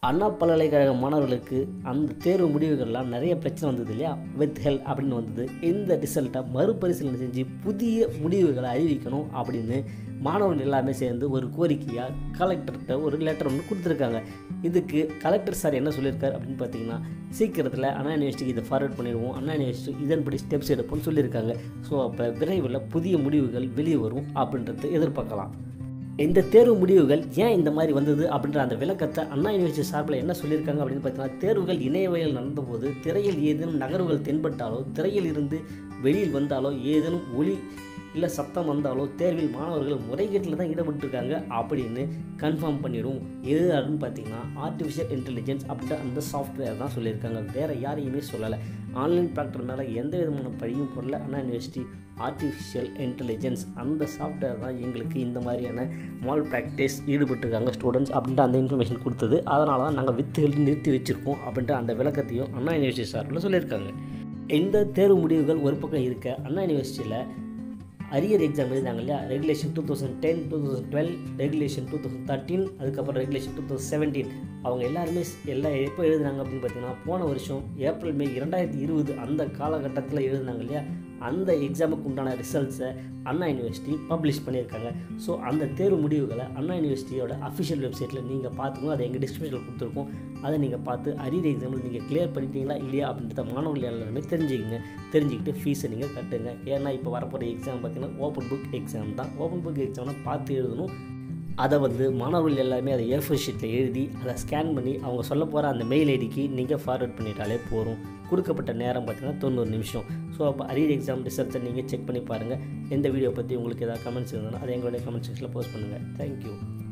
அண்ணா பல்கலைக்கழக மாணவர்களுக்கு அந்த தேர்வு முடிவுகள்லாம் நிறைய பிரச்சனை வந்தது இல்லையா வித் ஹெல் அப்படின்னு வந்தது இந்த ரிசல்ட்டை மறுபரிசீலனை செஞ்சு புதிய முடிவுகளை அறிவிக்கணும் அப்படின்னு மாணவர்கள் எல்லாமே சேர்ந்து ஒரு கோரிக்கையாக கலெக்டர்கிட்ட ஒரு லெட்டர் ஒன்று கொடுத்துருக்காங்க இதுக்கு கலெக்டர் சார் என்ன சொல்லியிருக்காரு அப்படின்னு பார்த்தீங்கன்னா சீக்கிரத்தில் அண்ணா யூனிவர்சிட்டிக்கு இதை ஃபார்வர்ட் பண்ணிடுவோம் அண்ணா யூனிவர்சிட்டி இதன்படி ஸ்டெப்ஸ் எடுப்போம்னு சொல்லியிருக்காங்க ஸோ அப்போ விரைவில் புதிய முடிவுகள் வெளியே வரும் அப்படின்றத எதிர்பார்க்கலாம் இந்த தேர்வு முடிவுகள் ஏன் இந்த மாதிரி வந்தது அப்படின்ற அந்த விளக்கத்தை அண்ணா யூனிவர்சிட்டி சார்பில் என்ன சொல்லியிருக்காங்க அப்படின்னு பார்த்தீங்கன்னா தேர்வுகள் இணையவையில் நடந்தபோது திரையில் ஏதேனும் நகர்வுகள் தென்பட்டாலோ திரையில் இருந்து வெளியில் வந்தாலோ ஏதேனும் ஒளி இல்லை சத்தம் வந்தாலோ தேர்வில் மாணவர்கள் முறைகேட்டில் தான் ஈடுபட்டிருக்காங்க அப்படின்னு கன்ஃபார்ம் பண்ணிடும் எது அப்படின்னு பார்த்தீங்கன்னா ஆர்டிஃபிஷியல் இன்டெலிஜென்ஸ் அப்படின்ற அந்த சாஃப்ட்வேர் தான் சொல்லியிருக்காங்க வேறு யாரையுமே சொல்லலை ஆன்லைன் ப்ராக்டர் மேலே எந்த விதமான பழியும் போடல அண்ணா யூனிவர்சிட்டி ஆர்டிஃபிஷியல் இன்டெலிஜென்ஸ் அந்த சாஃப்ட்வேர் தான் எங்களுக்கு இந்த மாதிரியான மால் ப்ராக்டிஸ் ஈடுபட்டிருக்காங்க ஸ்டூடெண்ட்ஸ் அப்படின்ற அந்த இன்ஃபர்மேஷன் கொடுத்தது அதனால தான் நாங்கள் வித்துகள் நிறுத்தி வச்சுருக்கோம் அப்படின்ற அந்த விளக்கத்தையும் அண்ணா யூனிவர்சிட்டி சார்பில் சொல்லியிருக்காங்க இந்த தேர்வு முடிவுகள் ஒரு பக்கம் இருக்க அண்ணா யூனிவர்சிட்டியில் அரியர் எக்ஸாம் எழுதினாங்க இல்லையா regulation two thousand ten two thousand twelve regulation two thousand thirteen அதுக்கப்புறம் ரெகுலேஷன் டூ தௌசண்ட் செவன்டீன் அவங்க எல்லாருமே எல்லாம் எப்போ எழுதுனாங்க அப்படின்னு பார்த்தீங்கன்னா போன வருஷம் ஏப்ரல் மே இரண்டாயிரத்தி இருபது அந்த காலகட்டத்தில் எழுதுனாங்க இல்லையா அந்த எக்ஸாமுக்கு உண்டான ரிசல்ட்ஸை அண்ணா யூனிவர்சிட்டி பப்ளிஷ் பண்ணியிருக்காங்க ஸோ அந்த தேர்வு முடிவுகளை அண்ணா யூனிவர்சிட்டியோட அஃபிஷியல் வெப்சைட்டில் நீங்கள் பார்த்துக்கணும் அதை எங்கள் டிஸ்கிரிப்ஷனில் கொடுத்துருக்கோம் அதை நீங்கள் பார்த்து அரியர் எக்ஸாமில் நீங்கள் கிளியர் பண்ணிட்டீங்களா இல்லையா அப்படின்றத மாணவர்கள் எல்லாருமே தெரிஞ்சுக்கங்க தெரிஞ்சுக்கிட்டு ஃபீஸை நீங்கள் கட்டுங்க ஏன்னா இப்போ வரப்போகிற எக்ஸாம் பார்த்தீங்கன்னா ஓப்பன் புக் எக்ஸாம் தான் ஓப்பன் புக் எக்ஸாம்னா பார்த்து எழுதணும் அதை வந்து மாணவர்கள் எல்லாருமே அதை ஏஃபோர் ஷீட்டில் எழுதி அதை ஸ்கேன் பண்ணி அவங்க சொல்ல போகிற அந்த மெயில் ஐடிக்கு நீங்கள் ஃபார்வர்ட் பண்ணிட்டாலே போதும் கொடுக்கப்பட்ட நேரம் பார்த்தீங்கன்னா தொண்ணூறு நிமிஷம் ஸோ அப்போ அரியர் எக்ஸாம் ரிசல்ட்டை நீங்கள் செக் பண்ணி பாருங்கள் எந்த வீடியோ பற்றி உங்களுக்கு ஏதாவது கமெண்ட்ஸ் இருந்ததுன்னா அதை எங்களுடைய கமெண்ட் செக்ஷனில் போஸ்ட் பண்ணுங்கள் தேங்க்யூ